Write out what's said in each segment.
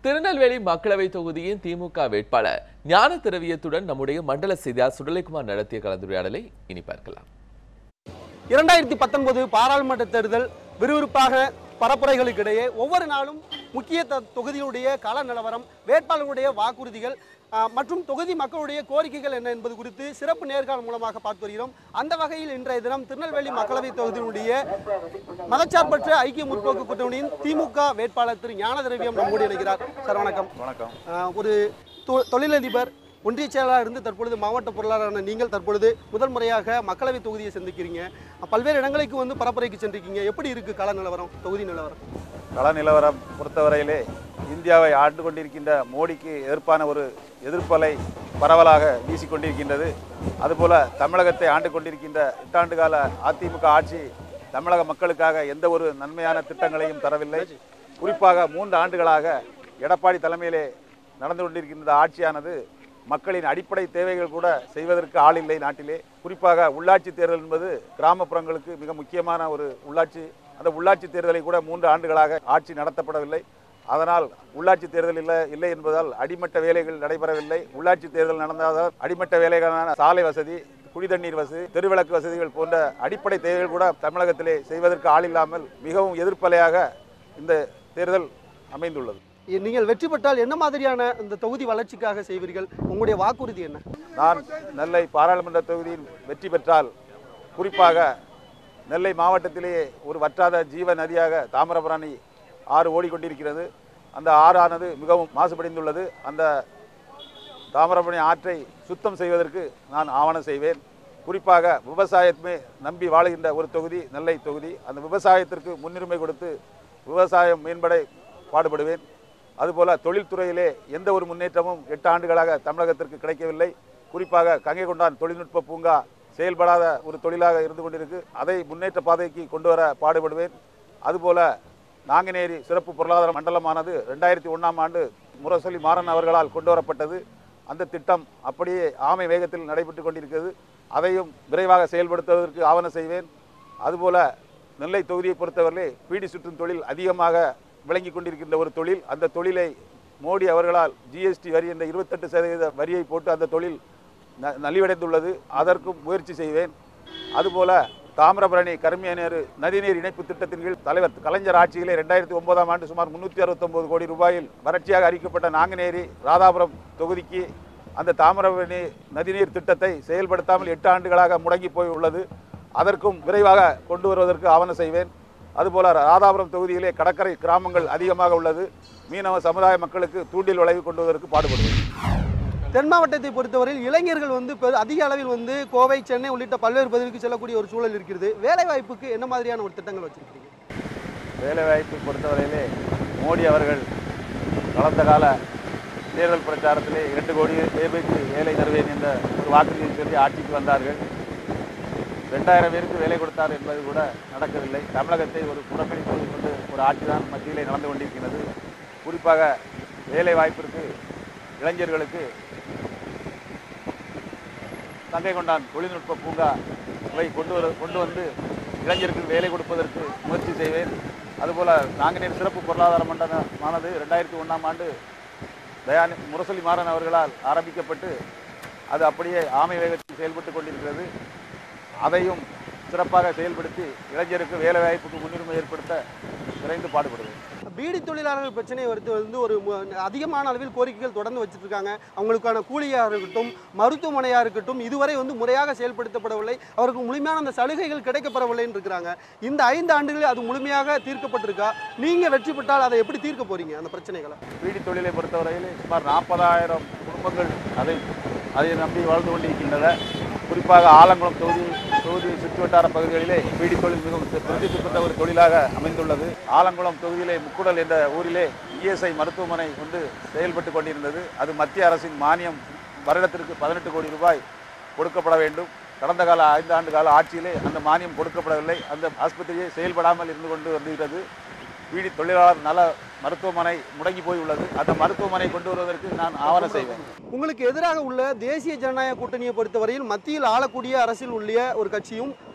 திருநெல்வேலி மக்களவை தொகுதியின் திமுக வேட்பாளர் ஞான திரவியத்துடன் நம்முடைய மண்டல செய்தியாளர் சுடலைக்குமார் நடத்திய கலந்துரையாடலை இனி பார்க்கலாம் இரண்டாயிரத்தி பத்தொன்பது பாராளுமன்ற தேர்தல் விறுவிறுப்பாக பரப்புரைகளுக்கு இடையே ஒவ்வொரு நாளும் முக்கிய த- தொகுதியுடைய கள நிலவரம் வேட்பாளர்களுடைய வாக்குறுதிகள் ஆ, மற்றும் தொகுதி மக்களுடைய கோரிக்கைகள் என்ன என்பது குறித்து சிறப்பு நேர்காணல் மூலமாக பார்த்து வருகிறோம் அந்த வகையில் இன்றைய தினம் திருநெல்வேலி மக்களவை தொகுதியினுடைய மதச்சார்பற்ற ஐக்கிய முற்போக்கு கூட்டணியின் திமுக வேட்பாளர் திரு ஞான திரவியம் நம்மோடு இணைகிறார் சார் வணக்கம் வணக்கம் ஆஹ் ஒரு தொ- தொழிலதிபர் ஒன்றிய செயலாளர் இருந்து தற்பொழுது மாவட்ட பொருளாளரான நீங்கள் தற்பொழுது முதல் முறையாக மக்களவை தொகுதியை சந்திக்கிறீங்க பல்வேறு இடங்களுக்கு வந்து பரப்புரைக்கு சென்றிருக்கீங்க எப்படி இருக்கு கள நிலவரம் தொகுதி நிலவரம் கள நிலவரம் பொறுத்தவரையிலே இந்தியாவை ஆண்டு கொண்டிருக்கின்ற மோடிக்கு எதிர்ப்பான ஒரு எதிர்ப்பலை பரவலாக வீசிக்கொண்டிருக்கின்றது அதுபோல தமிழகத்தை ஆண்டு கொண்டிருக்கின்ற எட்டாண்டு கால அதிமுக ஆட்சி தமிழக மக்களுக்காக எந்த ஒரு நன்மையான திட்டங்களையும் தரவில்லை குறிப்பாக மூன்று ஆண்டுகளாக எடப்பாடி தலைமையிலே நடந்து கொண்டிருக்கின்ற ஆட்சியானது மக்களின் அடிப்படை தேவைகள் கூட செய்வதற்கு ஆள் இல்லை நாட்டிலே குறிப்பாக உள்ளாட்சி தேர்தல் என்பது கிராமப்புறங்களுக்கு மிக முக்கியமான ஒரு உள்ளாட்சி அந்த உள்ளாட்சி தேர்தலை கூட மூன்று ஆண்டுகளாக ஆட்சி நடத்தப்படவில்லை அதனால் உள்ளாட்சி தேர்தல் இல்லை இல்லை என்பதால் அடிமட்ட வேலைகள் நடைபெறவில்லை உள்ளாட்சி தேர்தல் நடந்தால் அடிமட்ட வேலைகளான சாலை வசதி குடிதண்ணீர் வசதி தெருவிளக்கு வசதிகள் போன்ற அடிப்படை தேவைகள் கூட தமிழகத்திலே செய்வதற்கு ஆள் இல்லாமல் மிகவும் எதிர்ப்பலையாக இந்த தேர்தல் அமைந்துள்ளது நீங்கள் வெற்றி பெற்றால் என்ன மாதிரியான இந்த தொகுதி வளர்ச்சிக்காக செய்வீர்கள் உங்களுடைய வாக்குறுதி என்ன நான் நெல்லை பாராளுமன்ற தொகுதியில் வெற்றி பெற்றால் குறிப்பாக நெல்லை மாவட்டத்திலேயே ஒரு வற்றாத ஜீவ நதியாக தாமிரபரணி ஆறு ஓடிக்கொண்டிருக்கிறது அந்த ஆறானது மிகவும் மாசுபடிந்துள்ளது அந்த தாமிரபரணி ஆற்றை சுத்தம் செய்வதற்கு நான் ஆவணம் செய்வேன் குறிப்பாக விவசாயமே நம்பி வாழுகின்ற ஒரு தொகுதி நெல்லை தொகுதி அந்த விவசாயத்திற்கு முன்னுரிமை கொடுத்து விவசாயம் மேம்பட பாடுபடுவேன் அதுபோல தொழில்துறையிலே எந்த ஒரு முன்னேற்றமும் எட்டு ஆண்டுகளாக தமிழகத்திற்கு கிடைக்கவில்லை குறிப்பாக கங்கை கொண்டான் தொழில்நுட்ப பூங்கா செயல்படாத ஒரு தொழிலாக இருந்து கொண்டிருக்கு அதை முன்னேற்ற பாதைக்கு கொண்டு வர பாடுபடுவேன் அதுபோல நாங்குநேரி சிறப்பு பொருளாதார மண்டலமானது ரெண்டாயிரத்தி ஒன்றாம் ஆண்டு முரசொலி மாறன் அவர்களால் கொண்டு வரப்பட்டது அந்த திட்டம் அப்படியே ஆமை வேகத்தில் நடைபெற்று கொண்டிருக்கிறது அதையும் விரைவாக செயல்படுத்துவதற்கு ஆவணம் செய்வேன் அதுபோல நெல்லை தொகுதியை பொறுத்தவரையிலே பீடி சுற்றும் தொழில் அதிகமாக விளங்கி கொண்டிருக்கின்ற ஒரு தொழில் அந்த தொழிலை மோடி அவர்களால் ஜிஎஸ்டி வரி என்ற இருபத்தெட்டு சதவீத வரியை போட்டு அந்த தொழில் ந- நலிவடைந்துள்ளது அதற்கும் முயற்சி செய்வேன் அதுபோல தாமிரபரணி கருமியநேரு நதிநீர் இணைப்பு திட்டத்தின் கீழ் தலைவர் கலைஞர் ஆட்சியிலே ரெண்டாயிரத்தி ஒன்பதாம் ஆண்டு சுமார் முன்னூற்றி அறுபத்தொன்பது கோடி ரூபாயில் வறட்சியாக அறிவிக்கப்பட்ட நாங்குநேரி ராதாபுரம் தொகுதிக்கு அந்த தாமிரபரணி நதிநீர் திட்டத்தை செயல்படுத்தாமல் எட்டு ஆண்டுகளாக முடங்கி போய் உள்ளது அதற்கும் விரைவாக கொண்டு வருவதற்கு ஆவணம் செய்வேன் அதுபோல ராதாபுரம் தொகுதியிலே கடற்கரை கிராமங்கள் அதிகமாக உள்ளது மீனவ சமுதாய மக்களுக்கு தூண்டில் விளைவு கொண்டு வருவதற்கு பாடுபடுவேன் தென் மாவட்டத்தை பொறுத்தவரையில் இளைஞர்கள் வந்து பெரு- அதிக அளவில் வந்து கோவை சென்னை உள்ளிட்ட பல்வேறு பகுதிகளுக்கு செல்லக்கூடிய ஒரு சூழல் இருக்கிறது வேலை வாய்ப்புக்கு என்ன மாதிரியான ஒரு திட்டங்கள் வச்சிருக்கீங்க வேலைவாய்ப்பை பொறுத்தவரையிலே மோடி அவர்கள் கடந்த கால தேர்தல் பிரச்சாரத்திலே இரண்டு கோடி பேருக்கு வேலை தருவேன் என்ற ஒரு வாக்குறுதியை சொல்லி ஆட்சிக்கு வந்தார்கள் ரெண்டாயிரம் பேருக்கு வேலை கொடுத்தார் என்பது கூட நடக்கவில்லை தமிழகத்தை ஒரு புறக்கணிப்பது கொண்டு ஒரு ஆட்சி தான் மத்தியிலே நடந்து கொண்டிருக்கிறது குறிப்பாக வேலை வாய்ப்பிற்கு இளைஞர்களுக்கு தங்கை கொண்டான் தொழில்நுட்ப பூங்கா இவை கொண்டு வர கொண்டு வந்து இளைஞருக்கு வேலை கொடுப்பதற்கு முயற்சி செய்வேன் அதுபோல் நாங்குநேர் சிறப்பு பொருளாதார மண்டலமானது ரெண்டாயிரத்தி ஒன்றாம் ஆண்டு தயானி முரசொலி மாறன் அவர்களால் ஆரம்பிக்கப்பட்டு அது அப்படியே ஆமை வேகத்தில் செயல்பட்டு கொண்டிருக்கிறது அதையும் சிறப்பாக செயல்படுத்தி இளைஞருக்கு வேலை வாய்ப்புக்கு முன்னுரிமை ஏற்படுத்த விரைந்து பாடுபடுவேன் பீடி தொழிலாளர்கள் பிரச்சனையை வருத்து வந்து ஒரு மு- அதிகமான அளவில் கோரிக்கைகள் தொடர்ந்து வச்சிட்டு இருக்காங்க அவங்களுக்கான கூலியாக இருக்கட்டும் மருத்துவமனையாக இருக்கட்டும் இதுவரை வந்து முறையாக செயல்படுத்தப்படவில்லை அவருக்கு முழுமையான அந்த சலுகைகள் கிடைக்கப்படவில்லைன்னு இருக்கிறாங்க இந்த ஐந்து ஆண்டுகளில் அது முழுமையாக தீர்க்கப்பட்டிருக்கா நீங்க வெற்றி பெற்றால் அதை எப்படி தீர்க்க போறீங்க அந்த பிரச்சனைகளை பீடி தொழிலை பொறுத்தவரையில் சுமார் நாற்பதாயிரம் குடும்பங்கள் அதை அதை நம்பி வாழ்ந்து கொண்டிருக்கின்றன குறிப்பாக ஆலங்குளம் தொகுதி தொகுதி சுற்றுவட்டார பகுதிகளிலே பீடி தொழில் மிகவும் பிரசித்தி பெற்ற ஒரு தொழிலாக அமைந்துள்ளது ஆலங்குளம் தொகுதியிலே முக்குடல் என்ற ஊரிலே இஎஸ்ஐ மருத்துவமனை கொண்டு செயல்பட்டு கொண்டிருந்தது அது மத்திய அரசின் மானியம் வருடத்திற்கு பதினெட்டு கோடி ரூபாய் கொடுக்கப்பட வேண்டும் கடந்த கால ஐந்து ஆண்டு கால ஆட்சியிலே அந்த மானியம் கொடுக்கப்படவில்லை அந்த ஆஸ்பத்திரியே செயல்படாமல் இருந்து கொண்டு வருகிறது பீடி தொழிலாளர் நல மருத்துவமனை முடங்கி போய் உள்ளது அந்த மருத்துவமனை கொண்டு வருவதற்கு நான் ஆவணம் செய்வேன் உங்களுக்கு எதிராக உள்ள தேசிய ஜனநாயக கூட்டணியை பொறுத்தவரையில் மத்தியில் ஆளக்கூடிய அரசில் உள்ள ஒரு கட்சியும்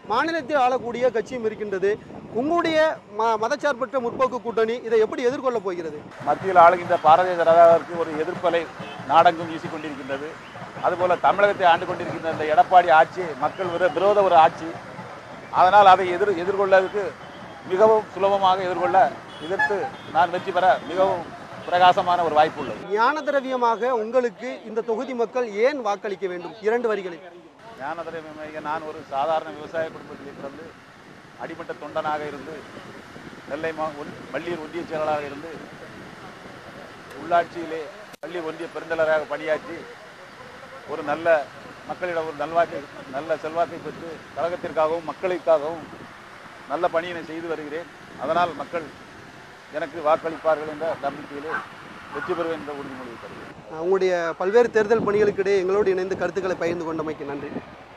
மாநிலத்தில் ஆளக்கூடிய கட்சியும் இருக்கின்றது உங்களுடைய ம மதச்சார்பற்ற முற்போக்கு கூட்டணி இதை எப்படி எதிர்கொள்ளப் போகிறது மத்தியில் ஆளுகின்ற பாரதிய ஜனதாவிற்கு ஒரு எதிர்ப்பலை நாடெங்கும் வீசிக்கொண்டிருக்கின்றது அதுபோல தமிழகத்தை ஆண்டு கொண்டிருக்கின்ற இந்த எடப்பாடி ஆட்சி மக்கள் விரோ விரோத ஒரு ஆட்சி அதனால் அதை எதிர் எதிர்கொள்ளதுக்கு மிகவும் சுலபமாக எதிர்கொள்ள எதிர்த்து நான் வெற்றி பெற மிகவும் பிரகாசமான ஒரு வாய்ப்பு உள்ளது ஞான திரவியமாக உங்களுக்கு இந்த தொகுதி மக்கள் ஏன் வாக்களிக்க வேண்டும் இரண்டு வரிகளில் ஞானதரை நான் ஒரு சாதாரண விவசாய குடும்பத்தில் பிறந்து அடிமட்ட தொண்டனாக இருந்து நெல்லை மா ஒன் வள்ளியூர் ஒன்றிய செயலாளராக இருந்து உள்ளாட்சியிலே பள்ளி ஒன்றிய பெருந்தலைவராக பணியாற்றி ஒரு நல்ல மக்களிடம் ஒரு நல்வாக்கை நல்ல செல்வாக்கை பெற்று கழகத்திற்காகவும் மக்களுக்காகவும் நல்ல பணியினை செய்து வருகிறேன் அதனால் மக்கள் எனக்கு வாக்களிப்பார்கள் என்ற நம்பிக்கையிலே வெற்றி பெறுவேன் என்ற உறுதிமொழியை தருகிறேன் உங்களுடைய பல்வேறு தேர்தல் பணிகளுக்கிடையே எங்களோடு இணைந்து கருத்துக்களை பகிர்ந்து கொண்டமைக்கு நன்றி